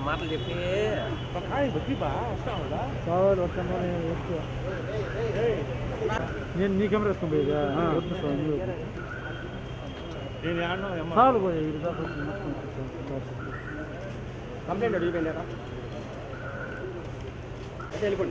మాటలు చెప్పి కావాలి వస్తాను నేను నీ కెమెరా వేసుకుని పోయేదా వద్దు స్వామి చాలు పోయి ఇది దాకా వచ్చి మొత్తం వచ్చేసాను. కంప్లైంట్ అడిగిపోయినారా అయితే వెళ్ళిపోండి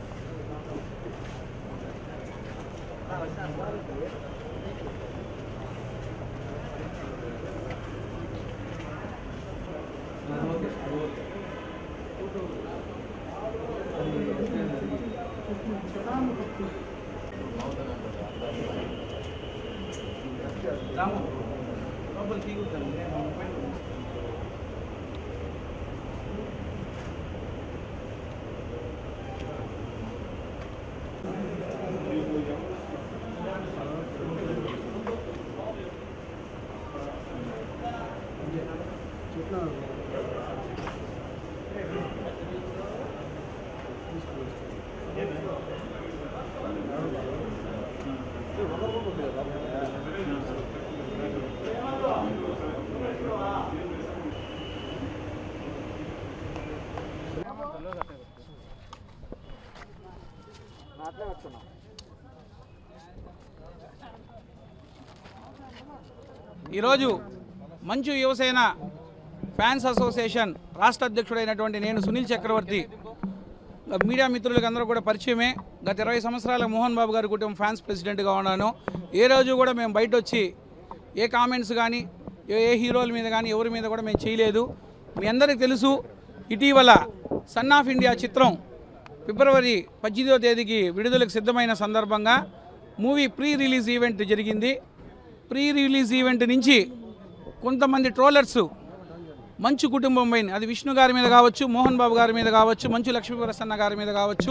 ఈరోజు మంచు యువసేన ఫ్యాన్స్ అసోసియేషన్ రాష్ట్ర అధ్యక్షుడైనటువంటి నేను సునీల్ చక్రవర్తి మీడియా మిత్రులకు అందరూ కూడా పరిచయమే గత ఇరవై సంవత్సరాల మోహన్ బాబు గారి కుటుంబం ఫ్యాన్స్ ప్రెసిడెంట్గా ఉన్నాను ఏ రోజు కూడా మేము బయట వచ్చి ఏ కామెంట్స్ కానీ ఏ ఏ హీరోల మీద కానీ ఎవరి మీద కూడా మేము చేయలేదు మీ అందరికీ తెలుసు ఇటీవల సన్ ఆఫ్ ఇండియా చిత్రం ఫిబ్రవరి పద్దెనిమిదో తేదీకి విడుదలకు సిద్ధమైన సందర్భంగా మూవీ ప్రీ రిలీజ్ ఈవెంట్ జరిగింది ప్రీ రిలీజ్ ఈవెంట్ నుంచి కొంతమంది ట్రోలర్స్ మంచు కుటుంబం పైన అది విష్ణు గారి మీద కావచ్చు మోహన్ బాబు గారి మీద కావచ్చు మంచు లక్ష్మీ ప్రసన్న గారి మీద కావచ్చు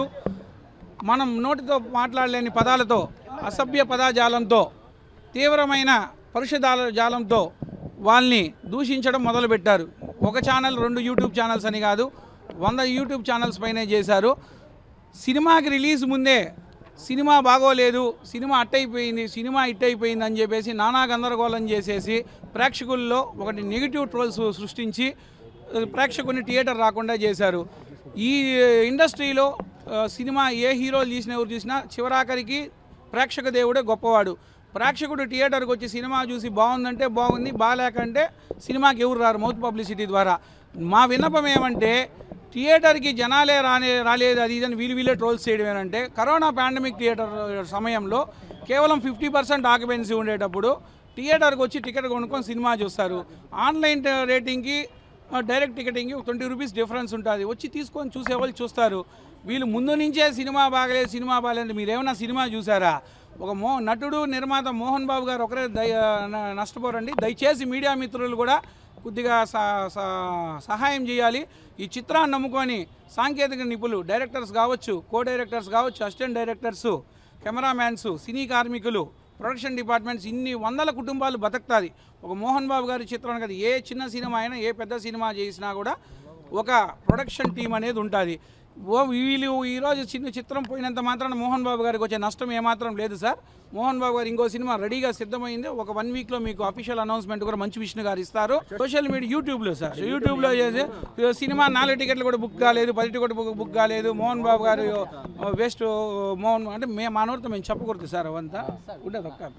మనం నోటితో మాట్లాడలేని పదాలతో అసభ్య పదాజాలంతో తీవ్రమైన పరుషదాల జాలంతో వాళ్ళని దూషించడం మొదలుపెట్టారు ఒక ఛానల్ రెండు యూట్యూబ్ ఛానల్స్ అని కాదు వంద యూట్యూబ్ ఛానల్స్ పైనే చేశారు సినిమాకి రిలీజ్ ముందే సినిమా బాగోలేదు సినిమా అట్టయిపోయింది సినిమా ఇట్ అయిపోయింది అని చెప్పేసి నానా గందరగోళం చేసేసి ప్రేక్షకుల్లో ఒకటి నెగిటివ్ ట్రోల్స్ సృష్టించి ఆ, ప్రేక్షకుని థియేటర్ రాకుండా చేశారు ఈ ఇండస్ట్రీలో ఆ, సినిమా ఏ హీరోలు తీసినా ఎవరు చూసినా చివరాఖరికి ప్రేక్షక దేవుడే గొప్పవాడు ప్రేక్షకుడు థియేటర్కి వచ్చి సినిమా చూసి బాగుందంటే బాగుంది బాగాలేకంటే సినిమాకి ఎవరు రారు మౌత్ పబ్లిసిటీ ద్వారా మా విన్నపం ఏమంటే థియేటర్కి జనాలే రానే రాలేదు అది ఇదని వీళ్ళు వీళ్ళే ట్రోల్స్ చేయడం ఏంటంటే కరోనా పాండమిక్ థియేటర్ సమయంలో కేవలం ఫిఫ్టీ పర్సెంట్ ఆక్యుపెన్సీ ఉండేటప్పుడు థియేటర్కి వచ్చి టికెట్ కొనుక్కొని సినిమా చూస్తారు ఆన్లైన్ రేటింగ్కి డైరెక్ట్ టికెటింగ్కి ట్వంటీ రూపీస్ డిఫరెన్స్ ఉంటుంది వచ్చి తీసుకొని చూసేవాళ్ళు చూస్తారు వీళ్ళు ముందు నుంచే సినిమా బాగలేదు సినిమా బాగలేదు మీరు ఏమైనా సినిమా చూసారా ఒక మో నటుడు నిర్మాత మోహన్ బాబు గారు ఒకరే దయ న- నష్టపోరండి దయచేసి మీడియా మిత్రులు కూడా కొద్దిగా స- స- సహాయం చేయాలి ఈ చిత్రాన్ని నమ్ముకొని సాంకేతిక నిపుణులు డైరెక్టర్స్ కావచ్చు కో డైరెక్టర్స్ కావచ్చు అసిస్టెంట్ డైరెక్టర్స్ కెమెరామ్యాన్స్ సినీ కార్మికులు ప్రొడక్షన్ డిపార్ట్మెంట్స్ ఇన్ని వందల కుటుంబాలు బతుకుతుంది ఒక మోహన్ బాబు గారి చిత్రం కదా ఏ చిన్న సినిమా అయినా ఏ పెద్ద సినిమా చేసినా కూడా ఒక ప్రొడక్షన్ టీం అనేది ఉంటుంది ఓ వీళ్ళు ఈరోజు చిన్న చిత్రం పోయినంత మాత్రాన మోహన్ బాబు గారికి వచ్చే నష్టం ఏమాత్రం లేదు సార్ మోహన్ బాబు గారు ఇంకో సినిమా రెడీగా సిద్ధమైంది ఒక వన్ వీక్లో మీకు అఫీషియల్ అనౌన్స్మెంట్ కూడా మంచి విష్ణు గారు ఇస్తారు సోషల్ మీడియా యూట్యూబ్లో సార్ యూట్యూబ్లో చేసి ఈ సినిమా నాలుగు టికెట్లు కూడా బుక్ కాలేదు పది టికెట్ బుక్ బుక్ కాలేదు మోహన్ బాబు గారు వేస్ట్ మోహన్ అంటే మేము మా నోటితో మేము చెప్పకూడదు సార్ అవంతా ఉండదు ఒక్క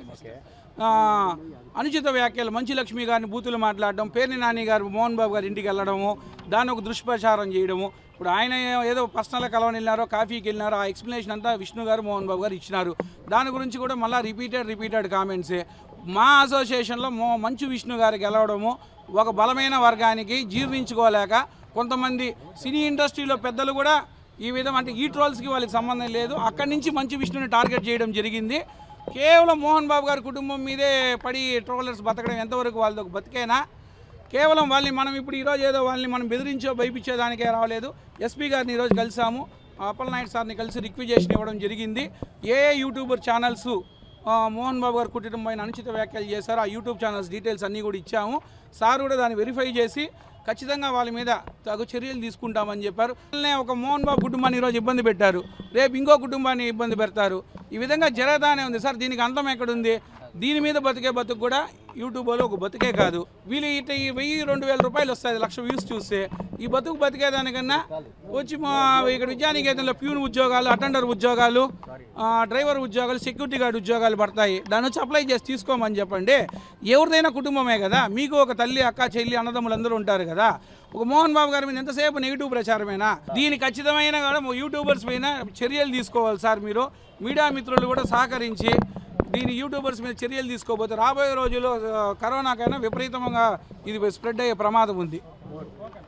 ఆ, అనుచిత వ్యాఖ్యలు మంచి లక్ష్మి గారిని బూతులు మాట్లాడడం పేర్ని నాని గారు మోహన్ బాబు గారి ఇంటికి వెళ్ళడము దాన్ని ఒక దుష్ప్రచారం చేయడము ఇప్పుడు ఆయన ఏదో పర్సనల్ కలవని వెళ్ళినారో కాఫీకి వెళ్ళినారో ఆ ఎక్స్ప్లెనేషన్ అంతా విష్ణు గారు మోహన్ బాబు గారు ఇచ్చినారు దాని గురించి కూడా మళ్ళీ రిపీటెడ్ రిపీటెడ్ కామెంట్సే మా అసోసియేషన్లో మో మంచు విష్ణు గారు గెలవడము ఒక బలమైన వర్గానికి జీర్ణించుకోలేక కొంతమంది సినీ ఇండస్ట్రీలో పెద్దలు కూడా ఈ విధం అంటే ఈ ట్రోల్స్కి వాళ్ళకి సంబంధం లేదు అక్కడి నుంచి మంచు విష్ణుని టార్గెట్ చేయడం జరిగింది కేవలం మోహన్ బాబు గారి కుటుంబం మీదే పడి ట్రోలర్స్ బతకడం ఎంతవరకు వాళ్ళది ఒక బతికేనా కేవలం వాళ్ళని మనం ఇప్పుడు ఈరోజు ఏదో వాళ్ళని మనం బెదిరించో భయపించేదానికే రాలేదు ఎస్పీ గారిని ఈరోజు కలిసాము అప్పల్ నాయుడు సార్ని కలిసి రిక్విజేషన్ ఇవ్వడం జరిగింది ఏ ఏ యూట్యూబర్ ఛానల్స్ ఆ, మోహన్ బాబు గారి కుటుంబం పైన అనుచిత వ్యాఖ్యలు చేశారు ఆ యూట్యూబ్ ఛానల్స్ డీటెయిల్స్ అన్నీ కూడా ఇచ్చాము సార్ కూడా దాన్ని వెరిఫై చేసి ఖచ్చితంగా వాళ్ళ మీద తగు చర్యలు తీసుకుంటామని చెప్పారు వాళ్ళనే ఒక మోహన్ బాబు కుటుంబాన్ని ఈరోజు ఇబ్బంది పెట్టారు రేపు ఇంకో కుటుంబాన్ని ఇబ్బంది పెడతారు ఈ విధంగా జరగదానే ఉంది సార్ దీనికి అంతం ఎక్కడుంది దీని మీద బతికే బతుకు కూడా యూట్యూబ్లో ఒక బతికే కాదు వీళ్ళు ఇట ఈ వెయ్యి రెండు వేల రూపాయలు వస్తుంది లక్ష వ్యూస్ చూస్తే ఈ బతుకు బతికేదానికన్నా వచ్చి మా ఇక్కడ విద్యానికేతనంలో ప్యూన్ ఉద్యోగాలు అటెండర్ ఉద్యోగాలు ఆ, డ్రైవర్ ఉద్యోగాలు సెక్యూరిటీ గార్డ్ ఉద్యోగాలు పడతాయి దాని వచ్చి అప్లై చేసి తీసుకోమని చెప్పండి ఎవరిదైనా కుటుంబమే కదా మీకు ఒక తల్లి అక్క చెల్లి అన్నదమ్ములు అందరూ ఉంటారు కదా ఒక మోహన్ బాబు గారి మీద ఎంతసేపు నెగిటివ్ ప్రచారమేనా దీని ఖచ్చితమైన కూడా యూట్యూబర్స్ పైన చర్యలు తీసుకోవాలి సార్ మీరు మీడియా మిత్రులు కూడా సహకరించి దీని యూట్యూబర్స్ మీద చర్యలు తీసుకోకపోతే రాబోయే రోజుల్లో ఆ, కరోనాకైనా విపరీతంగా ఇది స్ప్రెడ్ అయ్యే ప్రమాదం ఉంది